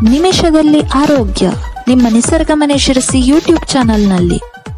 ನಿಮಿಷದಲ್ಲಿ ಆರೋಗ್ಯ ನಿಮ್ಮ ನಿಸರ್ಗ ಮನೆ ಶಿರಸಿ ಯೂಟ್ಯೂಬ್ ಚಾನೆಲ್ನಲ್ಲಿ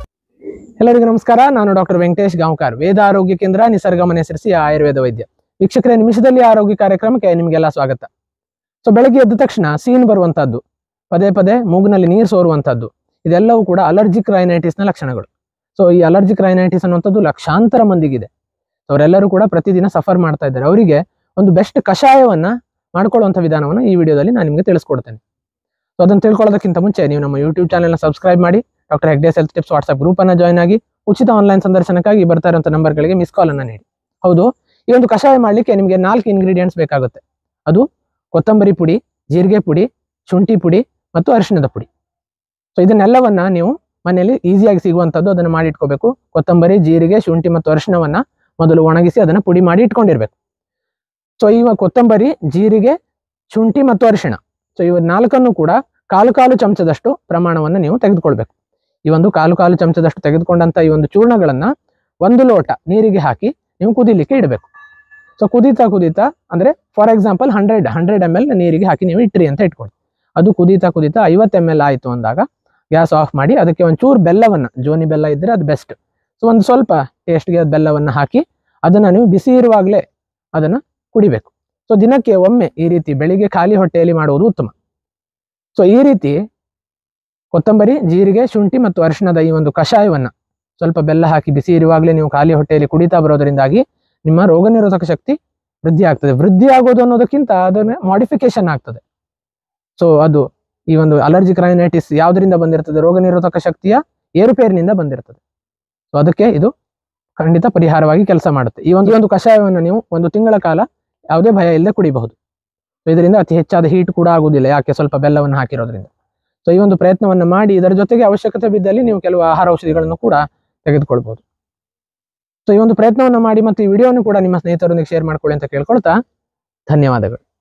ಎಲ್ಲರಿಗೂ ನಮಸ್ಕಾರ ನಾನು ಡಾಕ್ಟರ್ ವೆಂಕಟೇಶ್ ಗಾಂವ್ಕರ್ ವೇದ ಆರೋಗ್ಯ ಕೇಂದ್ರ ನಿಸರ್ಗ ಮನೆ ಸೇರಿಸಿ ಆಯುರ್ವೇದ ವೈದ್ಯ ವೀಕ್ಷಕರೇ ನಿಮಿಷದಲ್ಲಿ ಆರೋಗ್ಯ ಕಾರ್ಯಕ್ರಮಕ್ಕೆ ನಿಮಗೆಲ್ಲ ಸ್ವಾಗತ ಸೊ ಬೆಳಗ್ಗೆ ಎದ್ದ ತಕ್ಷಣ ಸೀನ್ ಬರುವಂತಹದ್ದು ಪದೇ ಪದೇ ಮೂಗಿನಲ್ಲಿ ನೀರು ಸೋರುವಂತಹದ್ದು ಇದೆಲ್ಲವೂ ಕೂಡ ಅಲರ್ಜಿಕ್ ರೈನೈಟಿಸ್ನ ಲಕ್ಷಣಗಳು ಸೊ ಈ ಅಲರ್ಜಿಕ್ ರೈನೈಟಿಸ್ ಅನ್ನುವಂಥದ್ದು ಲಕ್ಷಾಂತರ ಮಂದಿಗಿದೆ So ಅವರೆಲ್ಲರೂ ಕೂಡ ಪ್ರತಿದಿನ ಸಫರ್ ಮಾಡ್ತಾ ಇದ್ದಾರೆ ಅವರಿಗೆ ಒಂದು ಬೆಸ್ಟ್ ಕಷಾಯವನ್ನ ಮಾಡ್ಕೊಳ್ಳುವಂಥ ವಿಧಾನವನ್ನು ಈ ವಿಡಿಯೋದಲ್ಲಿ ನಾನು ನಿಮಗೆ ತಿಳಿಸ್ಕೊಡ್ತೇನೆ ಸೊ ಅದನ್ನು ತಿಳ್ಕೊಳ್ಳೋದಕ್ಕಿಂತ ಮುಂಚೆ ನೀವು ನಮ್ಮ ಯೂಟ್ಯೂಬ್ ಚಾನೆಲ್ನ ಸಬ್ಸ್ಕ್ರೈಬ್ ಮಾಡಿ doctor Hegde's health tips WhatsApp group ಅನ್ನ ಜಾಯ್ನ್ ಆಗಿ ಉಚಿತ ಆನ್ಲೈನ್ ಸಂದರ್ಶನಕ್ಕಾಗಿ ಬರ್ತಾ ಇರುವಂಥ ನಂಬರ್ಗಳಿಗೆ ಮಿಸ್ ಕಾಲ್ ಅನ್ನ ನೀಡಿ ಹೌದು ಈ ಒಂದು ಕಷಾಯ ಮಾಡಲಿಕ್ಕೆ ನಿಮಗೆ ನಾಲ್ಕು ಇಂಗ್ರೀಡಿಯೆಂಟ್ಸ್ ಬೇಕಾಗುತ್ತೆ ಅದು ಕೊತ್ತಂಬರಿ ಪುಡಿ ಜೀರಿಗೆ ಪುಡಿ ಶುಂಠಿ ಪುಡಿ ಮತ್ತು ಅರಿಶಿಣದ ಪುಡಿ ಸೊ ಇದನ್ನೆಲ್ಲವನ್ನ ನೀವು ಮನೆಯಲ್ಲಿ ಈಸಿಯಾಗಿ ಸಿಗುವಂಥದ್ದು ಅದನ್ನು ಮಾಡಿ ಇಟ್ಕೋಬೇಕು ಕೊತ್ತಂಬರಿ ಜೀರಿಗೆ ಶುಂಠಿ ಮತ್ತು ಅರಿಶಿಣವನ್ನ ಮೊದಲು ಒಣಗಿಸಿ ಅದನ್ನು ಪುಡಿ ಮಾಡಿ ಇಟ್ಕೊಂಡಿರ್ಬೇಕು ಸೊ ಇವ ಕೊತ್ತಂಬರಿ ಜೀರಿಗೆ ಶುಂಠಿ ಮತ್ತು ಅರಿಶಿಣ ಸೊ ಇವ ನಾಲ್ಕನ್ನು ಕೂಡ ಕಾಲು ಕಾಲು ಚಮಚದಷ್ಟು ಪ್ರಮಾಣವನ್ನು ನೀವು ತೆಗೆದುಕೊಳ್ಬೇಕು ಈ ಒಂದು ಕಾಲು ಕಾಲು ಚಮಚದಷ್ಟು ತೆಗೆದುಕೊಂಡಂತ ಈ ಒಂದು ಚೂರ್ಣಗಳನ್ನ ಒಂದು ಲೋಟ ನೀರಿಗೆ ಹಾಕಿ ನೀವು ಕುದಿಲಿಕ್ಕೆ ಇಡಬೇಕು ಸೊ ಕುದೀತಾ ಕುದೀತಾ ಅಂದ್ರೆ for example hundred hundred M L ನೀರಿಗೆ ಹಾಕಿ ನೀವು ಇಟ್ರಿ ಅಂತ ಇಟ್ಕೊಳ್ಳಿ ಅದು ಕುದೀತಾ ಕುದೀತಾ ಐವತ್ತು ಎಮ್ ಎಲ್ ಆಯಿತು ಅಂದಾಗ ಗ್ಯಾಸ್ ಆಫ್ ಮಾಡಿ ಅದಕ್ಕೆ ಒಂಚೂರು ಬೆಲ್ಲವನ್ನ ಜೋನಿ ಬೆಲ್ಲ ಇದ್ರೆ ಅದು ಬೆಸ್ಟ್ ಸೊ ಒಂದು ಸ್ವಲ್ಪ ಟೇಸ್ಟ್ಗೆ ಬೆಲ್ಲವನ್ನ ಹಾಕಿ ಅದನ್ನ ನೀವು ಬಿಸಿ ಇರುವಾಗಲೇ ಅದನ್ನ ಕುಡಿಬೇಕು ಸೊ ದಿನಕ್ಕೆ ಒಮ್ಮೆ ಈ ರೀತಿ ಬೆಳಿಗ್ಗೆ ಖಾಲಿ ಹೊಟ್ಟೆಯಲ್ಲಿ ಮಾಡುವುದು ಉತ್ತಮ ಸೊ ಈ ರೀತಿ ಕೊತ್ತಂಬರಿ ಜೀರಿಗೆ ಶುಂಠಿ ಮತ್ತು ಅರಿಶಿಣದ ಈ ಒಂದು ಕಷಾಯವನ್ನ ಸ್ವಲ್ಪ ಬೆಲ್ಲ ಹಾಕಿ ಬಿಸಿ ಇರುವಾಗಲೇ ನೀವು ಖಾಲಿ ಹೊಟ್ಟೆಯಲ್ಲಿ ಕುಡಿತಾ ಬರೋದರಿಂದಾಗಿ ನಿಮ್ಮ ರೋಗ ನಿರೋಧಕ ಶಕ್ತಿ ವೃದ್ಧಿ ಆಗ್ತದೆ ವೃದ್ಧಿ ಆಗೋದು ಅನ್ನೋದಕ್ಕಿಂತ ಅದನ್ನ ಮಾಡಿಫಿಕೇಶನ್ ಆಗ್ತದೆ ಸೊ ಅದು ಈ ಒಂದು ಅಲರ್ಜಿಕ್ ರೈನೈಟಿಸ್ ಯಾವ್ದರಿಂದ ಬಂದಿರ್ತದೆ ರೋಗ ನಿರೋಧಕ ಶಕ್ತಿಯ ಏರುಪೇರಿನಿಂದ ಬಂದಿರ್ತದೆ ಸೊ ಅದಕ್ಕೆ ಇದು ಖಂಡಿತ ಪರಿಹಾರವಾಗಿ ಕೆಲಸ ಮಾಡುತ್ತೆ ಈ ಒಂದು ಈ ಒಂದು ಕಷಾಯವನ್ನು ನೀವು ಒಂದು ತಿಂಗಳ ಕಾಲ ಯಾವುದೇ ಭಯ ಇಲ್ಲದೆ ಕುಡಿಬಹುದು ಸೊ ಇದರಿಂದ ಅತಿ ಹೆಚ್ಚಾದ ಹೀಟ್ ಕೂಡ ಆಗುವುದಿಲ್ಲ ಯಾಕೆ ಸ್ವಲ್ಪ ಬೆಲ್ಲವನ್ನು ಹಾಕಿರೋದ್ರಿಂದ ಸೊ ಈ ಒಂದು ಪ್ರಯತ್ನವನ್ನು ಮಾಡಿ ಇದರ ಜೊತೆಗೆ ಅವಶ್ಯಕತೆ ಬಿದ್ದಲ್ಲಿ ನೀವು ಕೆಲವು ಆಹಾರ ಔಷಧಿಗಳನ್ನು ಕೂಡ ತೆಗೆದುಕೊಳ್ಬಹುದು ಸೊ ಈ ಒಂದು ಪ್ರಯತ್ನವನ್ನು ಮಾಡಿ ಮತ್ತು ಈ ವಿಡಿಯೋವನ್ನು ಕೂಡ ನಿಮ್ಮ ಸ್ನೇಹಿತರೊಂದಿಗೆ ಶೇರ್ ಮಾಡ್ಕೊಳ್ಳಿ ಅಂತ ಕೇಳ್ಕೊಳ್ತಾ ಧನ್ಯವಾದಗಳು